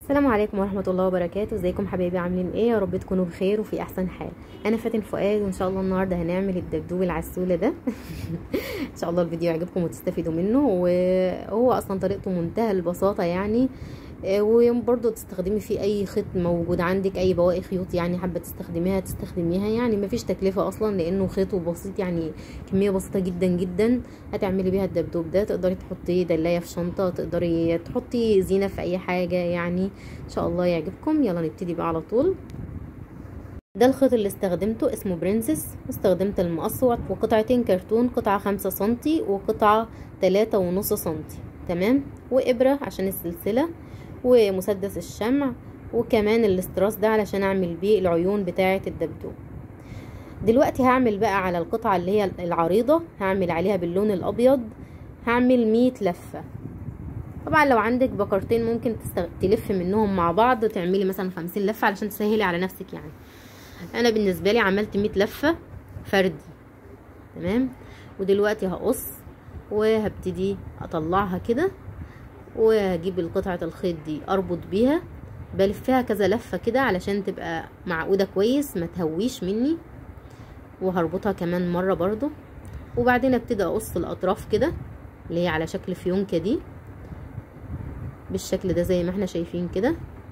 السلام عليكم ورحمة الله وبركاته ازيكم حبايبي عاملين ايه يا رب تكونوا بخير وفي احسن حال انا فاتن فؤاد وان شاء الله النهاردة هنعمل الدبدوب العسولة ده ان شاء الله الفيديو يعجبكم وتستفيدوا منه وهو اصلا طريقته منتهى البساطة يعني وبرضه تستخدمي فيه اي خيط موجود عندك اي بواقي خيوط يعني حابه تستخدميها تستخدميها يعني مفيش تكلفه اصلا لانه خيطه بسيط يعني كميه بسيطه جدا جدا هتعملي بيها الدبدوب ده تقدري تحطي دلايه في شنطه تقدري تحطي زينه في اي حاجه يعني ان شاء الله يعجبكم يلا نبتدي بقى على طول ده الخيط اللي استخدمته اسمه برنسس استخدمت المقص وقطعتين كرتون قطعة خمسة سنتي وقطعة تلاتة ونص سنتي تمام وإبرة عشان السلسلة ومسدس الشمع وكمان الاستراس ده علشان اعمل بيه العيون بتاعة الدبدوب دلوقتي هعمل بقى على القطعة اللي هي العريضة هعمل عليها باللون الابيض هعمل مية لفة طبعا لو عندك بكرتين ممكن تستغ... تلف منهم مع بعض تعملي مثلا خمسين لفة علشان تسهلي على نفسك يعني انا بالنسبة لي عملت مية لفة فردي تمام ودلوقتي هقص وهبتدي اطلعها كده وهجيب القطعة الخيط دي اربط بيها بلفها كذا لفة كده علشان تبقى معقودة كويس ما تهويش مني وهربطها كمان مرة برضو وبعدين ابتدي اقص الاطراف كده اللي هي على شكل فيونكة دي بالشكل ده زي ما احنا شايفين كده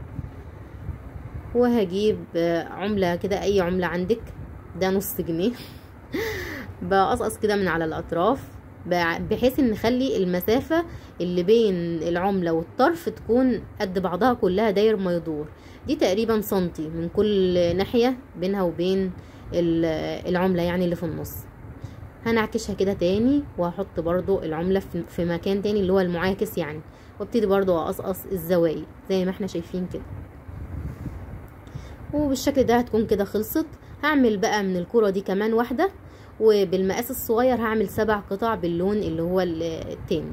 وهجيب عملة كده اي عملة عندك ده نص جنيه بقصقص كده من على الاطراف بحيث ان نخلي المسافة اللي بين العملة والطرف تكون قد بعضها كلها داير ما يدور دي تقريبا سنتي من كل ناحية بينها وبين العملة يعني اللي في النص هنعكشها كده تاني وهحط برضو العملة في مكان تاني اللي هو المعاكس يعني وابتدي برضو اقصقص الزوايا زي ما احنا شايفين كده وبالشكل ده هتكون كده خلصت هعمل بقى من الكرة دي كمان واحدة وبالمقاس الصغير هعمل سبع قطع باللون اللي هو التاني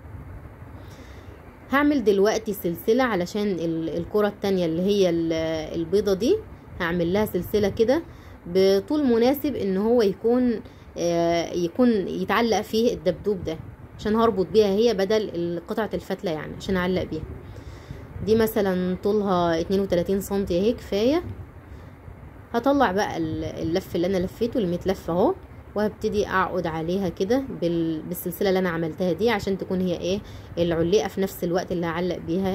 هعمل دلوقتي سلسلة علشان الكرة التانية اللي هي البيضة دي هعمل لها سلسلة كده بطول مناسب ان هو يكون يكون يتعلق فيه الدبدوب ده عشان هربط بيها هي بدل قطعة الفتلة يعني عشان اعلق بيها دي مثلا طولها اتنين وتلاتين سنتي اهي كفاية هطلع بقى اللف اللي انا لفيته الميت لف اهو وهبتدي اعقد عليها كده بالسلسله اللي انا عملتها دي عشان تكون هي ايه العليقه في نفس الوقت اللي هعلق بيها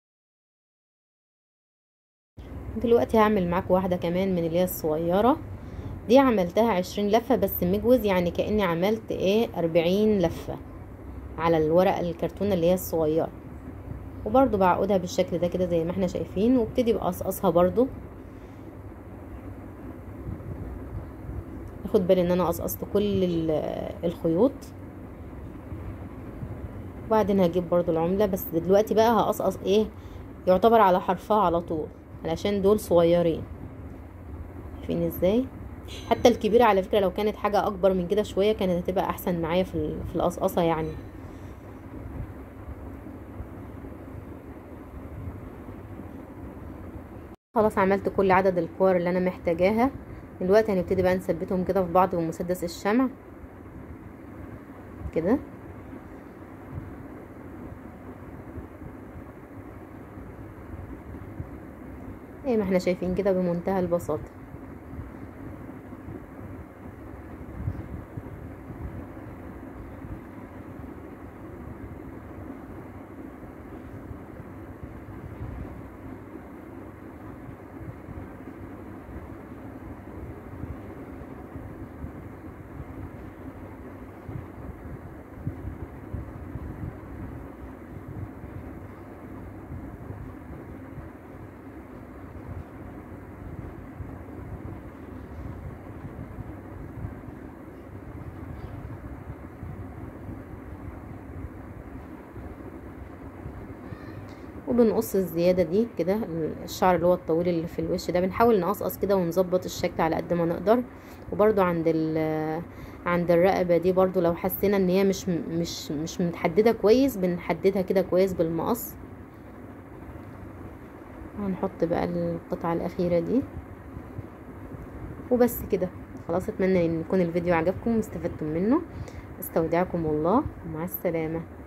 دلوقتي هعمل معاكم واحده كمان من اللي هي الصغيره دي عملتها عشرين لفه بس مجوز يعني كاني عملت ايه اربعين لفه على الورقه الكرتونه اللي هي الصغيره وبرضو بعقدها بالشكل ده كده زي ما احنا شايفين وابتدي بقصقصها برضو اخد بالي ان انا قصقصت كل الخيوط وبعدين هجيب برضو العملة بس دلوقتي بقى هقصقص ايه يعتبر على حرفها على طول علشان دول صغيرين شايفين ازاي حتى الكبيرة على فكرة لو كانت حاجة اكبر من كده شوية كانت هتبقى احسن معايا في في القصقصة يعني خلاص عملت كل عدد الكور اللي انا محتاجاها دلوقتي هنبتدي بقى نثبتهم كده في بعض بمسدس الشمع كده زي ما احنا شايفين كده بمنتهى البساطه وبنقص الزيادة دي كده الشعر اللي هو الطويل اللي في الوش ده بنحاول نقصقص كده ونظبط الشكل على قد ما نقدر وبرده عند عند الرقبة دي برضو لو حسينا ان هي مش مش مش متحددة كويس بنحددها كده كويس بالمقص هنحط بقى القطعة الأخيرة دي وبس كده خلاص اتمنى ان يكون الفيديو عجبكم واستفدتم منه استودعكم الله مع السلامه